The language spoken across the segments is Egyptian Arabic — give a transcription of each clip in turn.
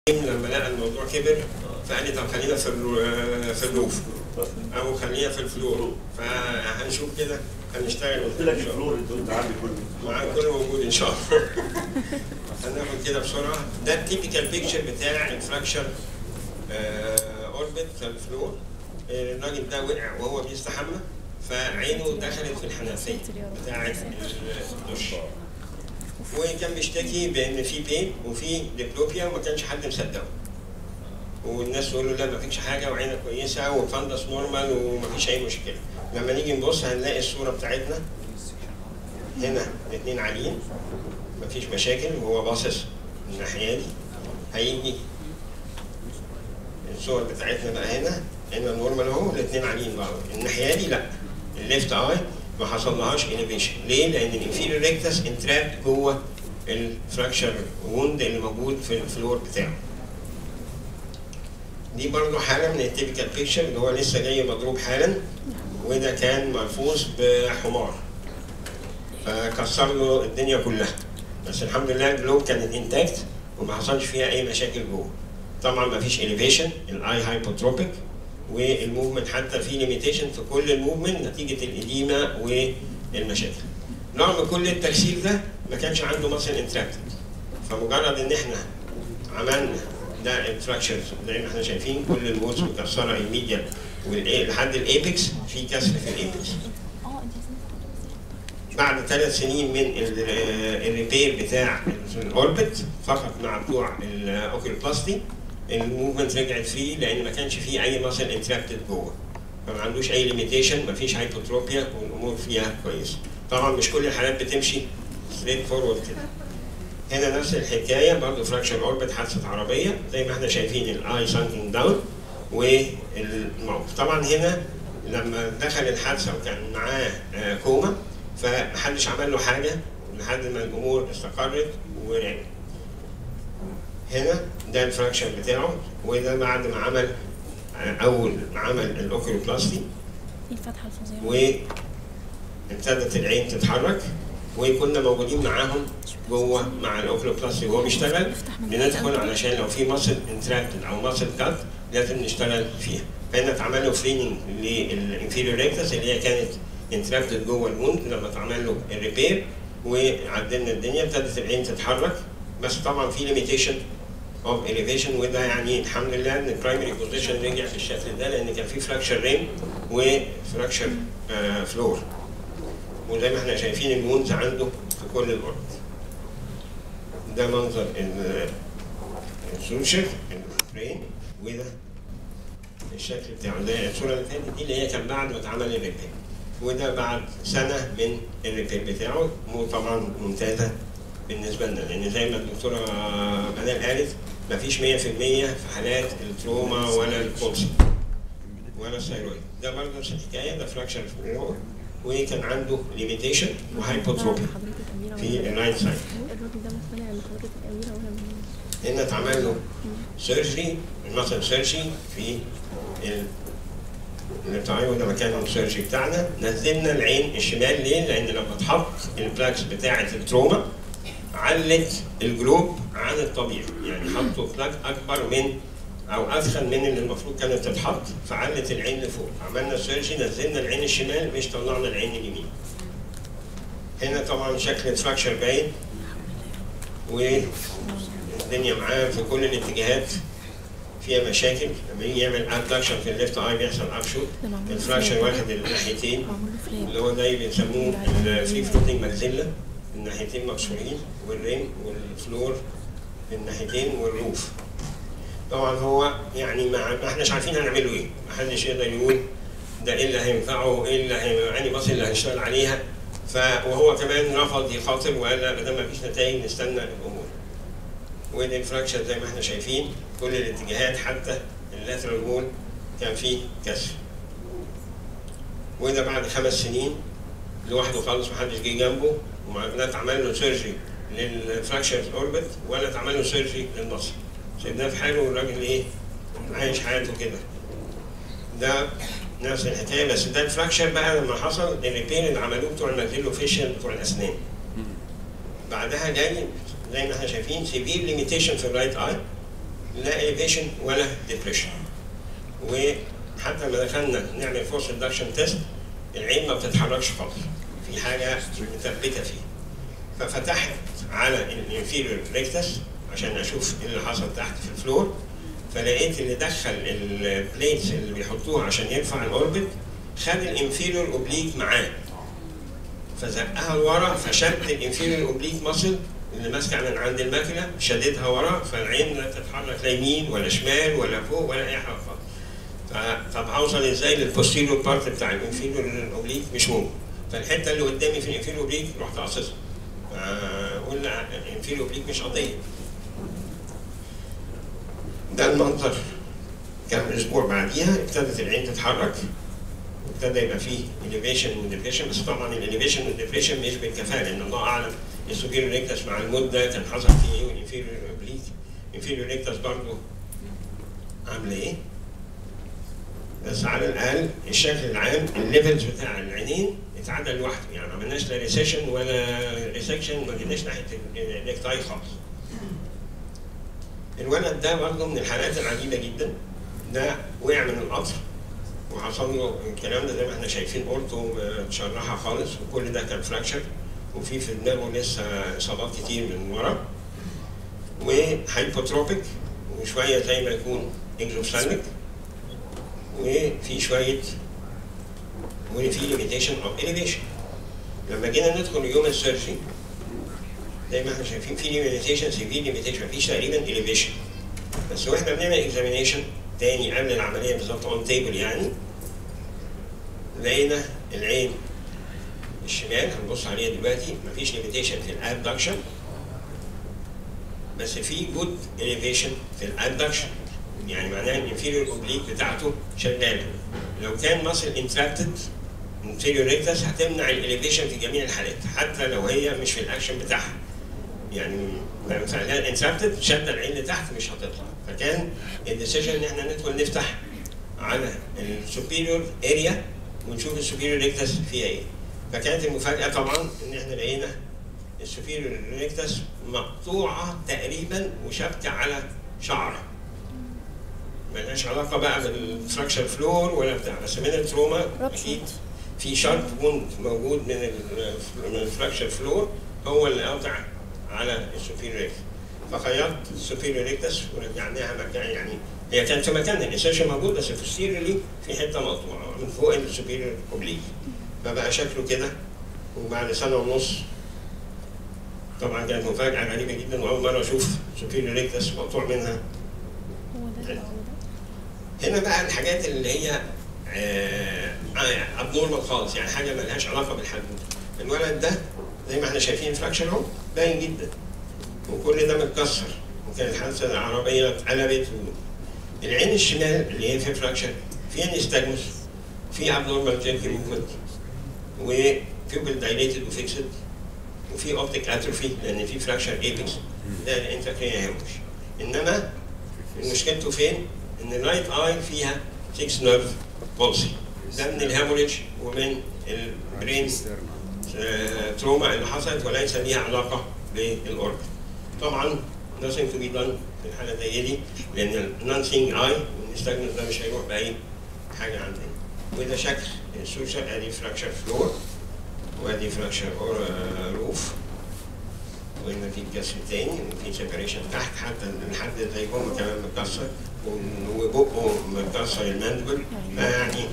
لما لقى الموضوع كبر فقال لي طب خلينا في الرو- في الروف او خلينا في الفلور فهنشوف كده هنشتغل قلت لك الفلور انت قلت عندي كله معاك كله موجود ان شاء الله هناخد كده بسرعه ده التيبيكال بيكتشر بتاع الفراكشر اوربت في الفلور الراجل ده وقع وهو بيستحمى فعينه دخلت في الحنفيه بتاعه الدش وكان بيشتكي بان في بين وفي ديبلوبيا وما كانش حد مصدقه والناس تقول له لا ما فيكش حاجه وعينك كويسه وفندس نورمال وما فيش اي مشكله لما نيجي نبص هنلاقي الصوره بتاعتنا هنا الاثنين عاليين مفيش مشاكل وهو باصص الناحيه دي هيجي الصور بتاعتنا بقى هنا هنا نورمال اهو الاثنين عاليين بعض الناحيه دي لا الليفت اي ما حصلهاش انيفيشن ليه؟ لان الانفيريور ريكتس انتراب جوه الفراكشر ووند اللي موجود في الفلور بتاعه دي برضو حاله من التيبيكال بيكتشر اللي هو لسه جاي مضروب حالا وده كان مرفوض بحمار فكسر له الدنيا كلها بس الحمد لله الجلوب كانت انتاكت وما حصلش فيها اي مشاكل جوه طبعا ما فيش اليفيشن الاي هايبوتروبيك والموفمنت حتى في ليميتيشن في كل الموفمنت نتيجه الاديمه والمشاكل رغم كل التكسير ده ما كانش عنده ماسل انتراكتد فمجرد ان احنا عملنا ده الفراكشرز زي ما احنا شايفين كل الوولز مكسره الميديا لحد الايبكس في كسر في الايبكس بعد ثلاث سنين من ال- الريبير بتاع الاوربت فقط مع بتوع الاوكيوبلاستي الموفمنت رجعت فري لان ما كانش فيه اي ماسل انتراكتد جوه فما عندوش اي ليميتيشن ما فيش هايبوتروبيا والامور فيها كويسه طبعا مش كل الحالات بتمشي ستريت فورورد كده هنا نفس الحكايه برضه فراكشر اوربت حادثه عربيه زي ما احنا شايفين الاي سانكينج داون والموقف طبعا هنا لما دخل الحادثه وكان معاه آه، كوما فمحدش عمل له حاجه لحد ما الامور استقرت ورجع هنا ده الفراكشر بتاعه وده بعد ما عمل آه، اول ما عمل الاوكيوبلاستي الفتحة الفظيعة وابتدت العين تتحرك وكنا موجودين معاهم جوه مع الاوكلوبلاستي وهو بيشتغل بندخل علشان لو في ماسل انتراكتد او ماسل كات لازم نشتغل فيها فهنا اتعمل له فريننج للانفيريور ريكتس اللي هي كانت انتراكتد جوه الوند لما اتعمل له الريبير وعدلنا الدنيا ابتدت العين تتحرك بس طبعا في ليميتيشن اوف اليفيشن وده يعني الحمد لله ان البرايمري بوزيشن رجع في الشكل ده لان كان في فراكشر ريم وفراكشر فلور وزي ما احنا شايفين الوونز عنده في كل الارض ده منظر ال- السوشر البرين وده الشكل بتاعه زي الصوره اللي فاتت دي اللي هي كان بعد ما اتعمل الريبير وده بعد سنه من الريبير بتاعه وطبعا ممتازه بالنسبه لنا لان زي ما الدكتوره منال قالت مفيش 100% في حالات التروما ولا الكونسي ولا الثيرويد ده برضه نفس الحكايه ده فراكشر في الروح وكان عنده ليميتيشن وهايبوتروبي في الرايت سايد الراجل ده مقتنع ان حضرتك اميره وانا من- هنا اتعمل له سيرجري المسل سيرجري في ال التعايد ده مكان السيرجري بتاعنا نزلنا العين الشمال ليه؟ لان لما اتحط البلاكس بتاعه التروما علت الجلوب عن الطبيعي يعني حطوا بلاك اكبر من او ادخل من اللي المفروض كانت تتحط فعلت العين لفوق عملنا سيرجري نزلنا العين الشمال مش طلعنا العين اليمين هنا طبعا شكل الفراكشر باين والدنيا معاه في كل الاتجاهات فيها مشاكل لما يجي يعمل ابدكشن في الليفت اي بيحصل ابشوت ده معمول له الفراكشر فلاب. واخد الناحيتين معمول له فلاب اللي هو ده بيسموه الفري فلوتنج ماكسيلا الناحيتين مكسورين والريم والفلور الناحيتين والروف طبعا هو يعني ما ما احناش عارفين هنعمل له ايه ما حدش يقدر يقول ده ايه اللي هينفعه ايه اللي هي انهي باص اللي هنشتغل عليها ف وهو كمان رفض يخاطر وقال لا ما دام ما فيش نتائج نستنى الامور والانفراكشن زي ما احنا شايفين كل الاتجاهات حتى اللاترال وول كان فيه كسر وده بعد خمس سنين لوحده خالص محدش جه جنبه وما لا اتعمل له سيرجري للفراكشر اوربت ولا اتعمل له سيرجري للنصر سيبناه في حاله والراجل ايه عايش حياته كده ده نفس الحكايه بس ده الفراكشر بقى لما حصل الريبير اللي عملوه بتوع الماكسيلو فيشل بتوع الاسنان بعدها جاي زي ما احنا شايفين سيفير ليميتيشن في الرايت اي اليفيشن ولا ديبريشن وحتى لما دخلنا نعمل فورس اندكشن تيست العين ما بتتحركش خالص في حاجه مثبته فيه ففتحت على الانفيريور ريكتس عشان اشوف ايه اللي حصل تحت في الفلور فلقيت اللي دخل البليتس اللي بيحطوها عشان يرفع الاوربت خد الانفيريور اوبليك معاه فزقها لورا فشد الانفيريور اوبليك ماسل اللي ماسكه من عند الماكينه شدتها ورا فالعين لا تتحرك لا يمين ولا شمال ولا فوق ولا اي حاجه خالص. ف- طب اوصل ازاي للبوستيريور بارت بتاع الانفيريور اوبليك مش ممكن فالحته اللي قدامي في الانفيريور اوبليك رحت قاصصها فقلنا الانفيريور اوبليك مش قضيه ده المنظر كام اسبوع بعديها ابتدت العين تتحرك ابتدى يبقى فيه elevation وديبريشن بس طبعا الاليفيشن والديبريشن مش بالكفاءه لان الله اعلم السوبيريور ريكتس مع المده كان حصل فيه ايه والانفيريور اوبليك الانفيريور ريكتس برضه عامله ايه بس على الاقل الشكل العام الليفلز بتاع العينين اتعدل لوحده يعني ما عملناش لا ريسيشن ولا ريسكشن ما جيناش ناحيه النكتاي خالص الولد ده برضه من الحالات العجيبه جدا ده وقع من القطر وحصل له الكلام ده زي ما احنا شايفين اورتو متشرحه خالص وكل ده كان فراكشر وفي في دماغه لسه اصابات كتير من ورا وهايبوتروبيك وشويه زي ما يكون اكزوسالميك وفي شويه وفي ليميتيشن اوف اليفيشن لما جينا ندخل يوم السيرجي زي ما احنا شايفين في ليميتيشن سيفير ليميتيشن مفيش تقريبا اليفيشن بس واحنا بنعمل اكزامينيشن تاني قبل العمليه بالظبط اون تيبل يعني لقينا العين الشمال هنبص عليها دلوقتي مفيش ليميتيشن في الابدكشن بس في جود اليفيشن في الابدكشن يعني معناها ان الانفيريور اوبليك بتاعته شغاله لو كان ماسل انتراكتد انفيريور ريكتس هتمنع الاليفيشن في جميع الحالات حتى لو هي مش في الاكشن بتاعها يعني لو كان انتراكتد شد العين لتحت مش هتطلع فكان الديسيجن ان احنا ندخل نفتح على السوبيريور اريا ونشوف السوبيريور ريكتس فيها ايه فكانت المفاجاه طبعا ان احنا لقينا السوبيريور ريكتس مقطوعه تقريبا وشابكه على شعره ملهاش علاقه بقى بالستراكشر فلور ولا بتاع بس من التروما اكيد في شرط ووند موجود من ال- من الفراكشر فلور هو اللي قاطع على السوبيريور ريكتس فخيطت السوبيريور ريكتس ورجعناها مكان يعني هي كانت في مكانها الانسيرشن موجود بس في السيرلي في حته مقطوعه من فوق السوبيريور اوبليك فبقى شكله كده وبعد سنه ونص طبعا كانت مفاجاه غريبه جدا واول مره اشوف سوبيريور ريكتس مقطوع منها هو ده اللي هو ده هنا بقى الحاجات اللي هي ابنورمال خالص يعني حاجه ملهاش علاقه بالحدود الولد ده زي ما احنا شايفين فراكشر اهو باين جدا وكل ده متكسر وكانت حادثه العربيه اتقلبت و... العين الشمال اللي هي في فراكشر فيها نستجمس في ابنورمال جيركي موفمنت وبيوبل دايليتد وفيكسد وفي اوبتيك اتروفي لان في فراكشر ايبكس ده الانتركرينيال هيموش انما مشكلته فين؟ ان الرايت اي فيها 6 نيرف بولسي ده من الهيموريدج ومن البرين آه، تروما اللي حصلت وليس ليها علاقه بالاورجن. طبعا nothing to be done في الحاله زي دي لان النون سينج اي والنستجمنت ده مش هيروح باي حاجه عندنا. وده شكل السوشيال ادي فراكشر فلور وادي فراكشر روف وهنا في كسر تاني وفي سيبريشن تحت حتى الحد زي جوه كمان متكسر وبقه متكسر الماندبل فيعني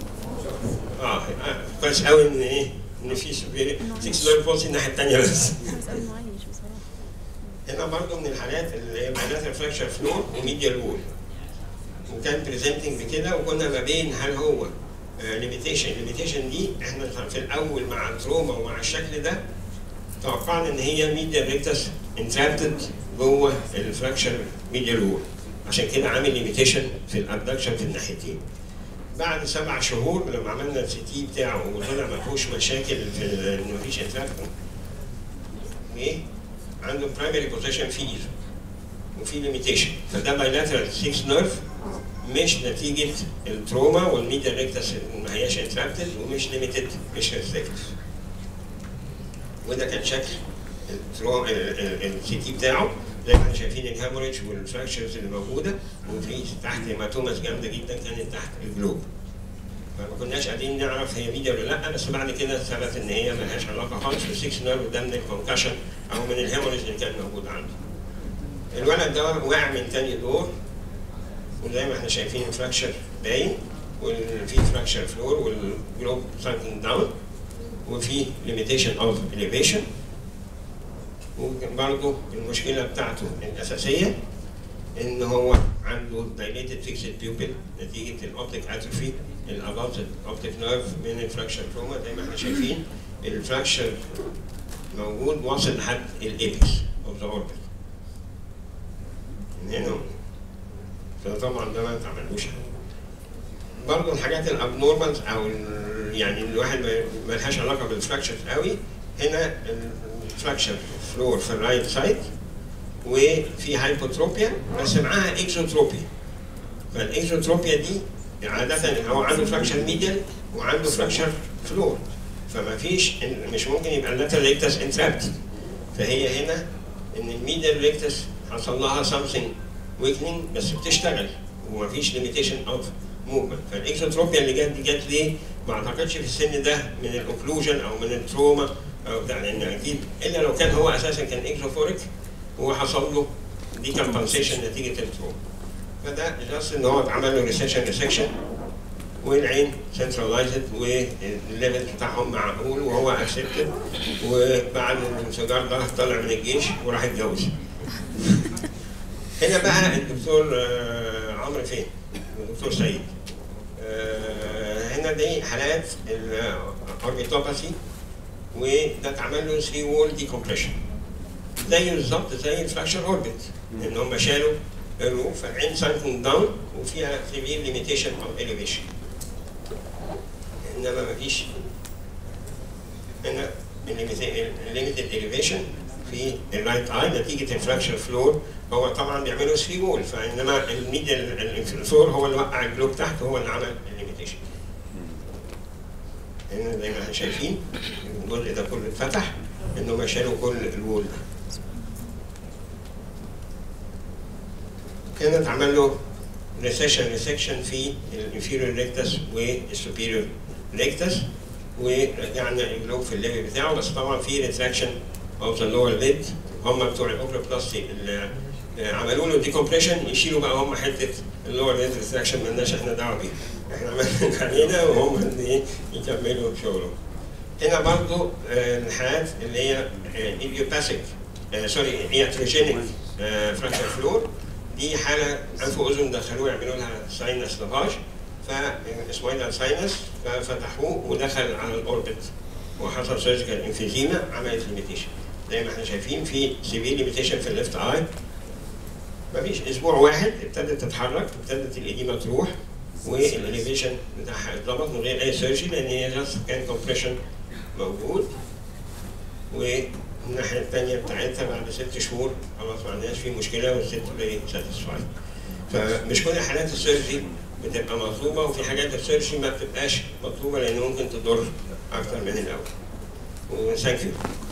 اه آه، كويس قوي ان ايه ان في سوبيري 6 نيرف بولسي الناحيه الثانيه بس بس قوي انه عايش بصراحه هنا برضه من الحالات اللي هي بيانات فراكشر فلور وميديال وول وكان بريزنتنج بكده وكنا ما بين هل هو ليميتيشن الليميتيشن دي احنا في الاول مع التروما ومع الشكل ده توقعنا ان هي ميديال ريكتس انترابتد جوه الفراكشر ميديال وول عشان كده عامل ليميتيشن في الابدكشن في الناحيتين بعد سبع شهور لما عملنا السي تي بتاعه وطلع ما فيهوش مشاكل في ال- انه مفيش انتراكشن ايه عنده برايمري بوزيشن في ايده وفي ليميتيشن فده بايلاترال 6 نيرف مش نتيجه التروما والميديا ريكتس ما هياش انتراكتد ومش ليميتد مش ريستريكتد وده كان شكل السي تي بتاعه زي ما احنا شايفين الهاموريج والفراكشرز اللي موجوده وفي تحت هيماتوماس جامده جدا كانت تحت الجلوب فما كناش قادرين نعرف هي ميديا ولا لا بس بعد كده ثبت ان هي ملهاش علاقه خالص بالسكس نيرف ده من الكونكشن او من الهيموريج اللي كان موجود عنده. الولد ده وقع من تاني دور وزي ما احنا شايفين فراكشر باين وفي فراكشر فلور والجلوب سانكينج داون وفي ليميتيشن اوف elevation وكان برضه المشكله بتاعته الاساسيه ان هو عنده dilated fixed pupil نتيجه الاوبتيك اتروفي الاباوتد اوبتيك نيرف من الفراكشر تروما زي ما احنا شايفين الفراكشر موجود واصل لحد الابيكس اوف ذا اوربت من هنا فطبعا ده ما تعملوش برضه الحاجات الابنورمالز او ال- يعني الواحد ما ما لهاش علاقه بالفراكشر قوي هنا الفراكشر فلور في الرايت سايد وفي هايبوتروبيا بس معاها اكزوتروبيا فالاكزوتروبيا دي عادة هو عنده فراكشر ميديال وعنده فراكشر فلور فما فيش مش ممكن يبقى اللاترال ريكتس انترابت فهي هنا ان الميديال ريكتس حصل لها something weakening بس بتشتغل وما فيش limitation of movement فالاكزوتروبيا اللي جت دي جت ليه؟ ما اعتقدش في السن ده من الاوكلوجن او من التروما او بتاع لان اكيد الا لو كان هو اساسا كان اكزوفوريك وحصل له ديكمبنسيشن نتيجه التروما فده جاست ان هو اتعمل له ريسيشن ريسكشن والعين سنترلايزد والليفل بتاعهم معقول وهو اكسبتد وبعد الانفجار ده طلع من الجيش وراح اتجوز. هنا بقى الدكتور آه، عمرو فين؟ الدكتور سيد. آه، هنا دي حالات الاوربيتوباثي وده اتعمل له 3 وول ديكومبريشن. زي بالظبط زي الفراكشر اوربت ان هم شالوا الروف فالعين سانكن داون وفيها سيفير ليميتيشن اوف elevation انما ما فيش هنا الليميتد elevation في الرايت اي نتيجه الفراكشر فلور هو طبعا بيعملوا 3 وول فانما الميديال الفلور هو اللي وقع الجلوب تحت هو اللي عمل الليميتيشن هنا زي ما احنا شايفين الجزء ده كله اتفتح انهم شالوا كل الوول ده هنا اتعمل له ريسيشن ريسكشن في الانفيريور ريكتس والسوبيريور ريكتس ورجعنا الجلوب في الليفل بتاعه بس طبعا في ريتراكشن اوف ذا لور ليد هم بتوع الاوبروبلاستي اللي عملوا له ديكومبريشن يشيلوا بقى هم حته اللور ليد ريتراكشن مالناش احنا دعوه بيه احنا عملنا علينا وهم اللي ايه يكملوا شغلهم هنا برضو آه، الحالات اللي هي ايديوباثيك سوري اياتروجينيك فراكشر فلور دي حاله انف واذن دخلوه يعملوا لها ساينس لافاج فاسمويدال ساينس ففتحوه ودخل على الاوربت وحصل سيرجيكال انفيزيما عملت ليميتيشن زي ما احنا شايفين في سيفير ليميتيشن في الليفت اي مفيش اسبوع واحد ابتدت تتحرك ابتدت الاديمه تروح والاليفيشن بتاعها اتظبط من غير اي سيرجي لان هي جاست كان كومبريشن موجود والناحيه الثانيه بتاعتها بعد ست شهور خلاص ما عندناش فيه مشكله والست فيري ساتيسفايد فمش كل حالات السيرجي بتبقى مطلوبه وفي حاجات السيرجي ما بتبقاش مطلوبه لان ممكن تضر اكتر من الاول وثانك يو